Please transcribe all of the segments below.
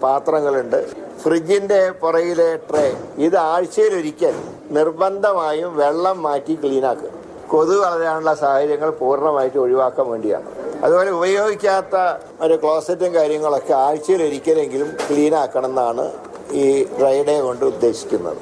പാത്രങ്ങളുണ്ട് ഫ്രിഡ്ജിന്റെ പുറകിലെ ട്രേ ഇത് ആഴ്ചയിലൊരിക്കൽ നിർബന്ധമായും വെള്ളം മാറ്റി ക്ലീനാക്കുക കൊതുക് വളരാനുള്ള സാഹചര്യങ്ങൾ പൂർണ്ണമായിട്ട് ഒഴിവാക്കാൻ വേണ്ടിയാണ് അതുപോലെ ഉപയോഗിക്കാത്ത ഒരു ക്ലോസറ്റും കാര്യങ്ങളൊക്കെ ആഴ്ചയിൽ ഒരിക്കലെങ്കിലും ക്ലീൻ ആക്കണം എന്നാണ് ഈ ഡ്രൈ ഡേ കൊണ്ട് ഉദ്ദേശിക്കുന്നത്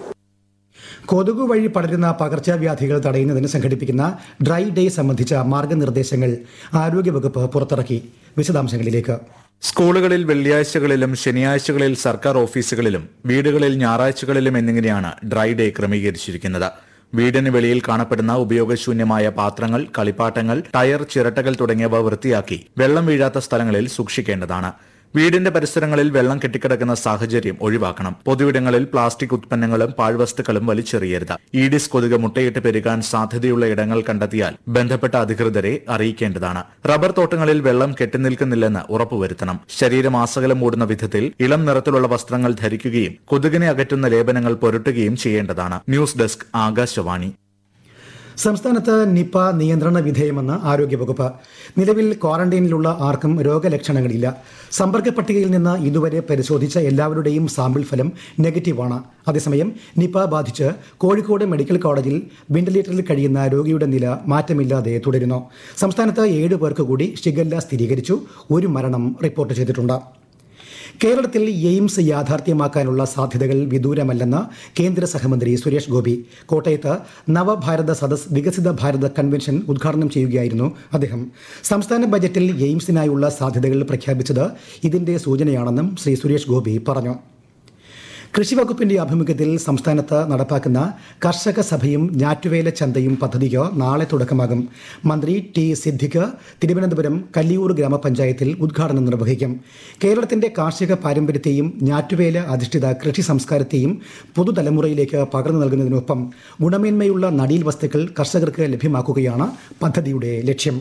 കൊതുക് വഴി പടരുന്ന പകർച്ചവ്യാധികൾ തടയുന്നതിന് സംഘടിപ്പിക്കുന്ന ഡ്രൈ ഡേ സംബന്ധിച്ച മാർഗനിർദ്ദേശങ്ങൾ ആരോഗ്യവകുപ്പ് പുറത്തിറക്കി വിശദാംശങ്ങളിലേക്ക് സ്കൂളുകളിൽ വെള്ളിയാഴ്ചകളിലും ശനിയാഴ്ചകളിൽ സർക്കാർ ഓഫീസുകളിലും വീടുകളിൽ ഞായറാഴ്ചകളിലും എന്നിങ്ങനെയാണ് ഡ്രൈ ഡേ ക്രമീകരിച്ചിരിക്കുന്നത് വീടിന് വെളിയിൽ കാണപ്പെടുന്ന ഉപയോഗശൂന്യമായ പാത്രങ്ങൾ കളിപ്പാട്ടങ്ങൾ ടയർ ചിരട്ടകൾ തുടങ്ങിയവ വൃത്തിയാക്കി വെള്ളം വീഴാത്ത സ്ഥലങ്ങളിൽ സൂക്ഷിക്കേണ്ടതാണ് വീടിന്റെ പരിസരങ്ങളിൽ വെള്ളം കെട്ടിക്കിടക്കുന്ന സാഹചര്യം ഒഴിവാക്കണം പൊതുവിടങ്ങളിൽ പ്ലാസ്റ്റിക് ഉത്പന്നങ്ങളും പാഴ്വസ്തുക്കളും വലിച്ചെറിയരുത് ഈഡിസ് കൊതുക് മുട്ടയിട്ട് പെരുകാൻ സാധ്യതയുള്ള ഇടങ്ങൾ കണ്ടെത്തിയാൽ ബന്ധപ്പെട്ട അധികൃതരെ അറിയിക്കേണ്ടതാണ് റബ്ബർ തോട്ടങ്ങളിൽ വെള്ളം കെട്ടിനിൽക്കുന്നില്ലെന്ന് ഉറപ്പുവരുത്തണം ശരീരമാസകലം മൂടുന്ന വിധത്തിൽ ഇളം നിറത്തിലുള്ള വസ്ത്രങ്ങൾ ധരിക്കുകയും കൊതുകിനെ അകറ്റുന്ന ലേപനങ്ങൾ പുരട്ടുകയും ചെയ്യേണ്ടതാണ് ന്യൂസ് ഡെസ്ക് ആകാശവാണി സംസ്ഥാനത്ത് നിപ നിയന്ത്രണ വിധേയമെന്ന് ആരോഗ്യവകുപ്പ് നിലവിൽ ക്വാറന്റൈനിലുള്ള ആർക്കും രോഗലക്ഷണങ്ങളില്ല സമ്പർക്ക പട്ടികയിൽ നിന്ന് ഇതുവരെ പരിശോധിച്ച എല്ലാവരുടെയും സാമ്പിൾ ഫലം നെഗറ്റീവാണ് അതേസമയം നിപ ബാധിച്ച് കോഴിക്കോട് മെഡിക്കൽ കോളേജിൽ വെന്റിലേറ്ററിൽ കഴിയുന്ന രോഗിയുടെ നില മാറ്റമില്ലാതെ തുടരുന്നു സംസ്ഥാനത്ത് ഏഴ് പേർക്ക് കൂടി ഷിഗല്ല സ്ഥിരീകരിച്ചു ഒരു മരണം റിപ്പോർട്ട് ചെയ്തിട്ടുണ്ട് കേരളത്തിൽ എയിംസ് യാഥാർത്ഥ്യമാക്കാനുള്ള സാധ്യതകൾ വിദൂരമല്ലെന്ന് കേന്ദ്ര സഹമന്ത്രി സുരേഷ് ഗോപി കോട്ടയത്ത് നവഭാരത സദസ് വികസിത ഭാരത കൺവെൻഷൻ ഉദ്ഘാടനം ചെയ്യുകയായിരുന്നു അദ്ദേഹം സംസ്ഥാന ബജറ്റിൽ എയിംസിനായുള്ള സാധ്യതകൾ പ്രഖ്യാപിച്ചത് ഇതിന്റെ സൂചനയാണെന്നും ശ്രീ സുരേഷ് ഗോപി പറഞ്ഞു കൃഷി വകുപ്പിന്റെ ആഭിമുഖ്യത്തിൽ സംസ്ഥാനത്ത് നടപ്പാക്കുന്ന കർഷക സഭയും ഞാറ്റുവേല ചന്തയും പദ്ധതിക്ക് നാളെ തുടക്കമാകും മന്ത്രി ടി സിദ്ദിഖ് തിരുവനന്തപുരം കല്ലിയൂർ ഗ്രാമപഞ്ചായത്തിൽ ഉദ്ഘാടനം നിർവഹിക്കും കേരളത്തിന്റെ കാർഷിക പാരമ്പര്യത്തെയും ഞാറ്റുവേല അധിഷ്ഠിത കൃഷി സംസ്കാരത്തെയും പുതുതലമുറയിലേക്ക് പകർന്നു നൽകുന്നതിനൊപ്പം ഗുണമേന്മയുള്ള നടീൽ വസ്തുക്കൾ കർഷകർക്ക് ലഭ്യമാക്കുകയാണ് പദ്ധതിയുടെ ലക്ഷ്യം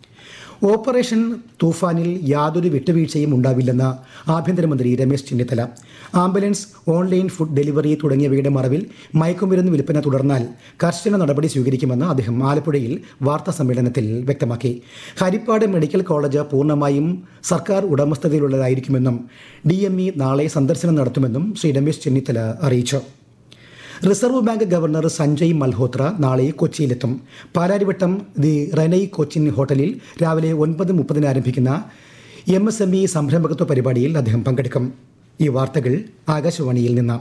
ഓപ്പറേഷൻ തൂഫാനിൽ യാതൊരു വിട്ടുവീഴ്ചയും ഉണ്ടാവില്ലെന്ന് ആഭ്യന്തരമന്ത്രി Ramesh Chennithala ambulance online food delivery തുടങ്ങിയവയുടെ മറവിൽ മയക്കുമരുന്ന് വിൽപ്പന തുടർന്നാൽ കർശന നടപടി സ്വീകരിക്കുമെന്ന് അദ്ദേഹം ആലപ്പുഴയിൽ വാർത്താ സമ്മേളനത്തിൽ വ്യക്തമാക്കി ഹരിപ്പാട് മെഡിക്കൽ കോളേജ് പൂർണ്ണമായും സർക്കാർ ഉടമസ്ഥതയിലുള്ളതായിരിക്കുമെന്നും ഡി നാളെ സന്ദർശനം നടത്തുമെന്നും ശ്രീ രമേശ് ചെന്നിത്തല അറിയിച്ചു reserve bank governor Sanjay Malhotra നാളെ കൊച്ചിയിലെത്തും പാലാരിവട്ടം ദി റെനൈ കൊച്ചിൻ ഹോട്ടലിൽ രാവിലെ ഒൻപത് മുപ്പതിന് ആരംഭിക്കുന്ന എം എസ് എം ഇ സംരംഭകത്വ പരിപാടിയിൽ അദ്ദേഹം പങ്കെടുക്കും ഈ വാർത്തകൾ ആകാശവാണിയിൽ നിന്ന്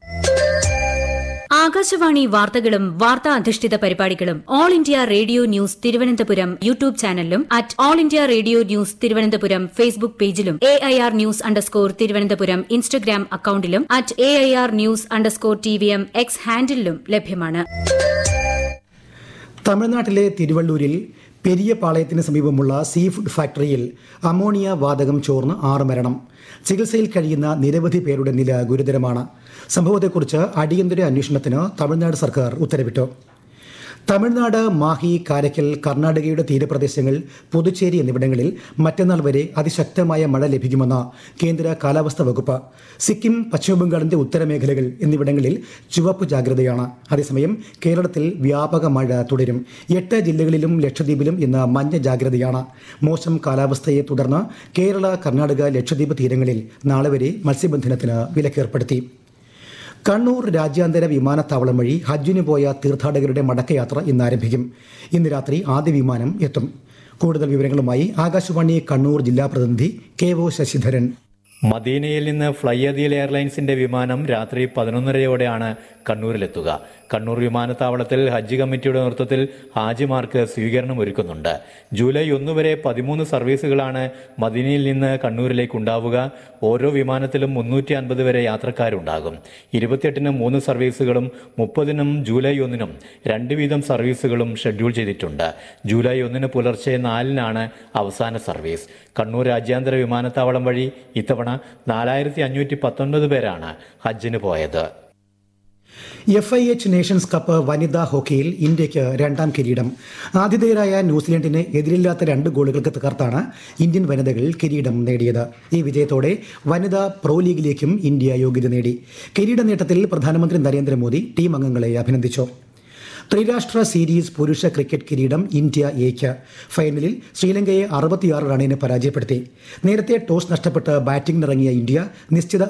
ആകാശവാണി വാർത്തകളും വാർത്താ അധിഷ്ഠിത പരിപാടികളും All India Radio News Thiruvananthapuram YouTube ചാനലിലും at All India Radio News Thiruvananthapuram Facebook പേജിലും A I R news underscore Thiruvananthapuram Instagram അക്കൌണ്ടിലും at A I R news underscore T V M X ഹാൻഡിലും ലഭ്യമാണ് തമിഴ്നാട്ടിലെ തിരുവള്ളൂരിൽ പെരിയ പാളയത്തിന് സമീപമുള്ള സീ ഫുഡ് ഫാക്ടറിയിൽ അമോണിയ വാതകം ചോർന്ന് ആറ് മരണം ചികിത്സയിൽ കഴിയുന്ന നിരവധി പേരുടെ നില ഗുരുതരമാണ് സംഭവത്തെക്കുറിച്ച് അടിയന്തര അന്വേഷണത്തിന് തമിഴ്നാട് സർക്കാർ ഉത്തരവിട്ടു തമിഴ്നാട് മാഹി കാരയ്ക്കൽ കർണാടകയുടെ തീരപ്രദേശങ്ങൾ പുതുച്ചേരി എന്നിവിടങ്ങളിൽ മറ്റന്നാൾ വരെ അതിശക്തമായ മഴ ലഭിക്കുമെന്ന് കേന്ദ്ര കാലാവസ്ഥാ വകുപ്പ് സിക്കിം പശ്ചിമബംഗാളിന്റെ ഉത്തരമേഖലകൾ എന്നിവിടങ്ങളിൽ ചുവപ്പ് ജാഗ്രതയാണ് അതേസമയം കേരളത്തിൽ വ്യാപക മഴ തുടരും എട്ട് ജില്ലകളിലും ലക്ഷദ്വീപിലും ഇന്ന് മഞ്ഞ ജാഗ്രതയാണ് മോശം കാലാവസ്ഥയെ തുടർന്ന് കേരള കർണാടക ലക്ഷദ്വീപ് തീരങ്ങളിൽ നാളെ വരെ മത്സ്യബന്ധനത്തിന് വിലക്കേർപ്പെടുത്തി കണ്ണൂർ രാജ്യാന്തര വിമാനത്താവളം വഴി ഹജ്ജിന് പോയ തീർത്ഥാടകരുടെ മടക്കയാത്ര ഇന്ന് ആരംഭിക്കും ഇന്ന് രാത്രി ആദ്യ വിമാനം എത്തും കൂടുതൽ വിവരങ്ങളുമായി ആകാശവാണി കണ്ണൂർ ജില്ലാ പ്രതിനിധി കെ ഒ ശശിധരൻ മദീനയിൽ നിന്ന് ഫ്ലൈ അദിയൽ എയർലൈൻസിന്റെ വിമാനം രാത്രി പതിനൊന്നരയോടെയാണ് കണ്ണൂരിലെത്തുക കണ്ണൂർ വിമാനത്താവളത്തിൽ ഹജ്ജ് കമ്മിറ്റിയുടെ നേതൃത്വത്തിൽ ഹാജിമാർക്ക് സ്വീകരണം ഒരുക്കുന്നുണ്ട് ജൂലൈ ഒന്ന് വരെ പതിമൂന്ന് സർവീസുകളാണ് മദീനയിൽ നിന്ന് കണ്ണൂരിലേക്ക് ഉണ്ടാവുക ഓരോ വിമാനത്തിലും മുന്നൂറ്റി അൻപത് വരെ യാത്രക്കാരുണ്ടാകും ഇരുപത്തിയെട്ടിന് മൂന്ന് സർവീസുകളും മുപ്പതിനും ജൂലൈ ഒന്നിനും രണ്ട് വീതം സർവീസുകളും ഷെഡ്യൂൾ ചെയ്തിട്ടുണ്ട് ജൂലൈ ഒന്നിന് പുലർച്ചെ നാലിനാണ് അവസാന സർവീസ് കണ്ണൂർ രാജ്യാന്തര വിമാനത്താവളം വഴി ഇത്തവണ നാലായിരത്തി അഞ്ഞൂറ്റി പത്തൊൻപത് പേരാണ് ഹജ്ജിന് പോയത് F I H Nations Cup വനിതാ ഹോക്കിയിൽ ഇന്ത്യയ്ക്ക് രണ്ടാം കിരീടം ആതിഥേയരായ ന്യൂസിലൻഡിനെ എതിരില്ലാത്ത രണ്ട് ഗോളുകൾക്ക് തകർത്താണ് ഇന്ത്യൻ വനിതകൾ കിരീടം നേടിയത് ഈ വിജയത്തോടെ വനിതാ പ്രോ ലീഗിലേക്കും ഇന്ത്യ യോഗ്യത നേടി കിരീട നേട്ടത്തിൽ പ്രധാനമന്ത്രി നരേന്ദ്രമോദി ടീം അംഗങ്ങളെ അഭിനന്ദിച്ചു ത്രിരാഷ്ട്ര സീരീസ് പുരുഷ ക്രിക്കറ്റ് കിരീടം ഇന്ത്യ എക്ക് ഫൈനലിൽ ശ്രീലങ്കയെ അറുപത്തിയാറ് റണ്ണിന് പരാജയപ്പെടുത്തി നേരത്തെ ടോസ് നഷ്ടപ്പെട്ട് ബാറ്റിംഗിനിറങ്ങിയ ഇന്ത്യ നിശ്ചിത